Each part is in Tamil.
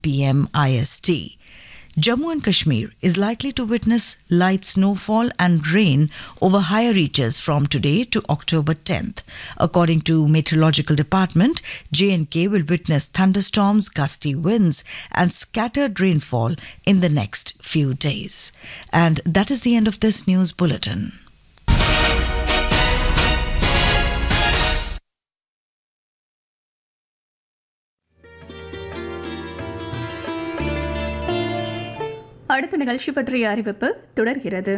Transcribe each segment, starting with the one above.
pm IST. Jammu and Kashmir is likely to witness light snowfall and rain over higher reaches from today to October 10th. According to Meteorological Department, J&K will witness thunderstorms, gusty winds and scattered rainfall in the next few days. And that is the end of this news bulletin. அடுத்த நிகழ்ச்சி பற்றிய அறிவிப்பு தொடர்கிறது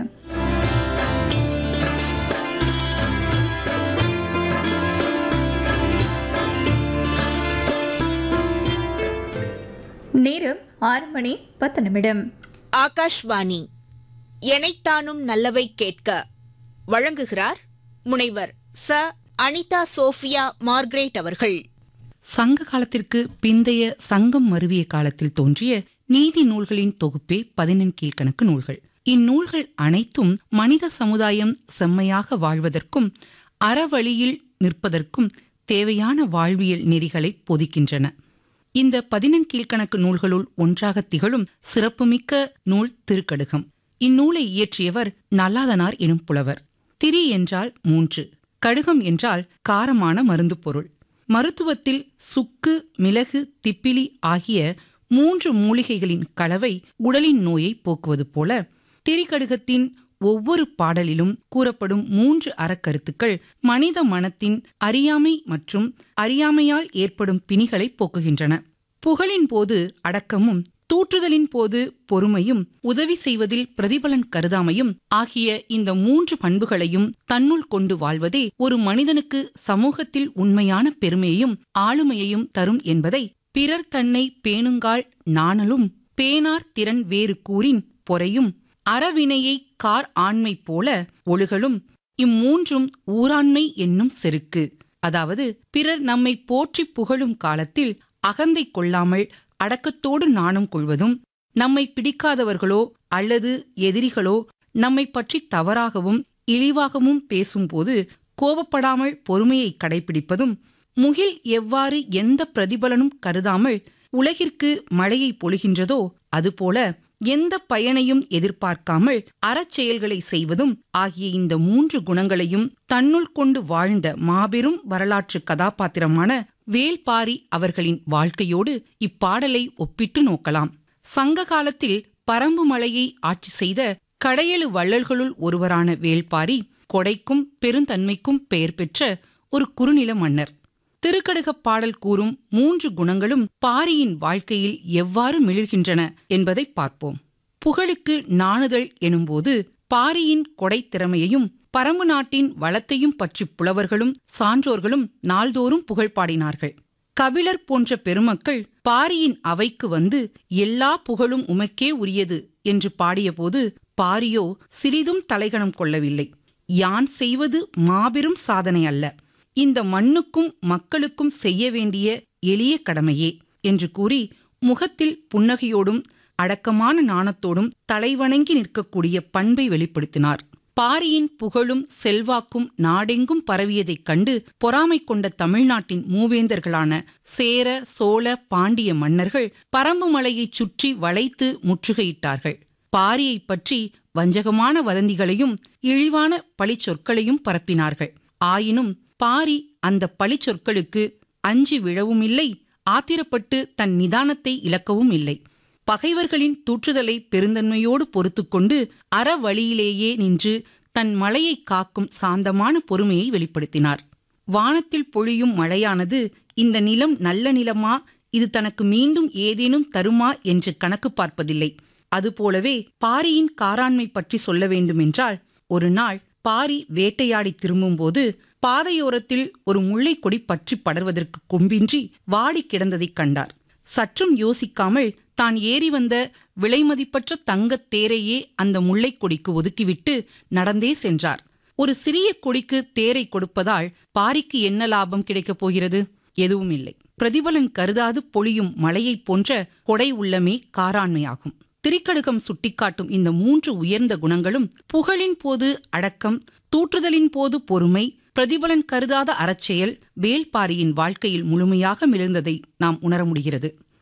நேரம் ஆறு மணி பத்து நிமிடம் ஆகாஷ்வாணி எனைத்தானும் நல்லவை கேட்க வழங்குகிறார் முனைவர் ச அனிதா சோஃபியா மார்க்ரேட் அவர்கள் சங்க காலத்திற்கு பிந்தைய சங்கம் மருவிய காலத்தில் தோன்றிய நீதி நூல்களின் தொகுப்பே பதினெண் கீழ்கணக்கு நூல்கள் இந்நூல்கள் அனைத்தும் மனித சமுதாயம் செம்மையாக வாழ்வதற்கும் அறவழியில் நிற்பதற்கும் தேவையான வாழ்வியல் நெறிகளை பொதிக்கின்றன இந்த பதினெண் கீழ்கணக்கு நூல்களுள் ஒன்றாக திகழும் சிறப்புமிக்க நூல் திருக்கடுகம் இந்நூலை இயற்றியவர் நல்லாதனார் எனும் புலவர் திரி என்றால் மூன்று கடுகம் என்றால் காரமான மருந்து பொருள் மருத்துவத்தில் சுக்கு மிளகு திப்பிலி ஆகிய மூன்று மூலிகைகளின் கலவை உடலின் நோயை போக்குவது போல திரிகடுகத்தின் ஒவ்வொரு பாடலிலும் கூறப்படும் மூன்று அறக்கருத்துக்கள் மனித மனத்தின் அறியாமை மற்றும் அறியாமையால் ஏற்படும் பிணிகளை போக்குகின்றன புகழின் போது அடக்கமும் தூற்றுதலின் போது பொறுமையும் உதவி செய்வதில் பிரதிபலன் கருதாமையும் ஆகிய இந்த மூன்று பண்புகளையும் தன்னுள் கொண்டு வாழ்வதே ஒரு மனிதனுக்கு சமூகத்தில் உண்மையான பெருமையையும் ஆளுமையையும் தரும் என்பதை பிறர் தன்னை பேணுங்கால் நாணலும் பேனார் திறன் வேறு கூறின் பொறையும் அறவினையை கார் ஆண்மை போல ஒழுகலும் இம்மூன்றும் ஊராண்மை என்னும் செருக்கு அதாவது பிறர் நம்மை போற்றி புகழும் காலத்தில் அகந்தை கொள்ளாமல் அடக்கத்தோடு நாணம் கொள்வதும் நம்மை பிடிக்காதவர்களோ அல்லது எதிரிகளோ நம்மை பற்றி தவறாகவும் இழிவாகவும் பேசும்போது கோபப்படாமல் பொறுமையை கடைபிடிப்பதும் முகில் எவ்வாறு எந்த பிரதிபலனும் கருதாமல் உலகிற்கு மழையை பொழிகின்றதோ அதுபோல எந்த பயனையும் எதிர்பார்க்காமல் அறச்செயல்களை செய்வதும் ஆகிய இந்த மூன்று குணங்களையும் தன்னுள் கொண்டு வாழ்ந்த மாபெரும் வரலாற்று கதாபாத்திரமான வேல்பாரி அவர்களின் வாழ்க்கையோடு இப்பாடலை ஒப்பிட்டு நோக்கலாம் சங்க காலத்தில் பரம்பு மலையை ஆட்சி செய்த கடையெழு வள்ளல்களுள் ஒருவரான வேல்பாரி கொடைக்கும் பெருந்தன்மைக்கும் பெயர் பெற்ற ஒரு குறுநில மன்னர் திருக்கடுகப் பாடல் கூறும் மூன்று குணங்களும் பாரியின் வாழ்க்கையில் எவ்வாறு மிளிர்கின்றன என்பதை பார்ப்போம் புகழுக்கு நாணுதல் எனும்போது பாரியின் கொடைத் திறமையையும் பரம்பு நாட்டின் வளத்தையும் பற்றி புலவர்களும் சான்றோர்களும் நாள்தோறும் புகழ் பாடினார்கள் கபிலர் போன்ற பெருமக்கள் பாரியின் அவைக்கு வந்து எல்லா புகழும் உமக்கே உரியது என்று பாடியபோது பாரியோ சிறிதும் தலைகணம் கொள்ளவில்லை யான் செய்வது மாபெரும் சாதனை அல்ல இந்த மண்ணுக்கும் மக்களுக்கும் செய்ய வேண்டிய எளிய கடமையே என்று கூறி முகத்தில் புன்னகையோடும் அடக்கமான நாணத்தோடும் தலைவணங்கி நிற்கக்கூடிய பண்பை வெளிப்படுத்தினார் பாரியின் புகழும் செல்வாக்கும் நாடெங்கும் பரவியதைக் கண்டு பொறாமை கொண்ட தமிழ்நாட்டின் மூவேந்தர்களான சேர சோழ பாண்டிய மன்னர்கள் பரம்பு மலையைச் சுற்றி வளைத்து முற்றுகையிட்டார்கள் பாரியைப் பற்றி வஞ்சகமான வதந்திகளையும் இழிவான பழிச்சொற்களையும் பரப்பினார்கள் ஆயினும் பாரி அந்த பழிச்சொற்களுக்கு அஞ்சி விழவும் இல்லை ஆத்திரப்பட்டு தன் நிதானத்தை இழக்கவும் இல்லை பகைவர்களின் தூற்றுதலை பெருந்தன்மையோடு பொறுத்துக்கொண்டு அறவழியிலேயே நின்று தன் மலையை காக்கும் சாந்தமான பொறுமையை வெளிப்படுத்தினார் வானத்தில் பொழியும் மழையானது இந்த நிலம் நல்ல நிலமா இது தனக்கு மீண்டும் ஏதேனும் தருமா என்று கணக்கு பார்ப்பதில்லை அதுபோலவே பாரியின் காராண்மை பற்றி சொல்ல வேண்டுமென்றால் ஒரு நாள் பாரி வேட்டையாடி திரும்பும்போது பாதையோரத்தில் ஒரு முல்லைக்கொடி பற்றி படர்வதற்கு கொம்பின்றி வாடி கிடந்ததைக் கண்டார் சற்றும் யோசிக்காமல் தான் ஏறி வந்த விலைமதிப்பற்ற தங்கத் தேரையே அந்த முல்லைக்கொடிக்கு ஒதுக்கிவிட்டு நடந்தே சென்றார் ஒரு சிறிய கொடிக்கு தேரை கொடுப்பதால் பாரிக்கு என்ன லாபம் கிடைக்கப் போகிறது எதுவும் இல்லை பிரதிபலன் கருதாது பொழியும் மலையைப் போன்ற கொடை உள்ளமே காராண்மையாகும் திரிக்கடுகம் சுட்டிக்காட்டும் இந்த மூன்று உயர்ந்த குணங்களும் புகழின் போது அடக்கம் தூற்றுதலின் போது பொறுமை பிரதிபலன் கருதாத அறச்செயல் வேல்பாரியின் வாழ்க்கையில் முழுமையாக மிளர்ந்ததை நாம் உணர முடிகிறது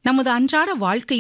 நமது அன்றாட வாழ்க்கை